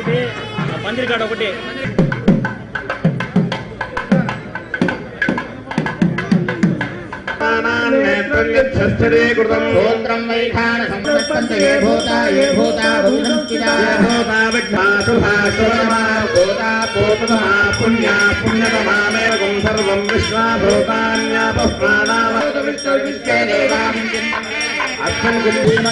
ఒకటి పందిరికాడ ఒకటి నేత్రస్థిరీకృతం గోత్రం వైఖాన సంపత్తంత ఏ భూత ఏ భూత భూతంస్థితా గోతా పోతమా పుణ్యా పుణ్యతమామేకం సర్వం అర్థం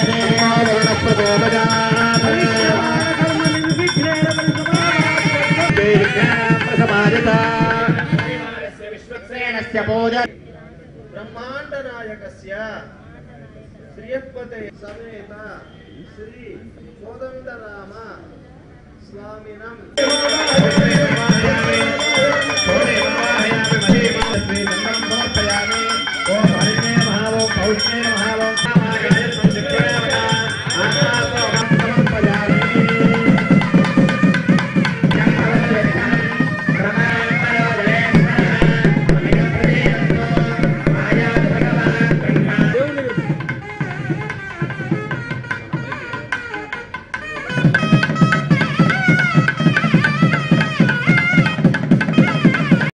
విశ్వక్సేనస్య పూజ బ్రహ్మాండనాయకస్య శ్రీయపతే సమేత శ్రీ కోదండరామ స్వామినం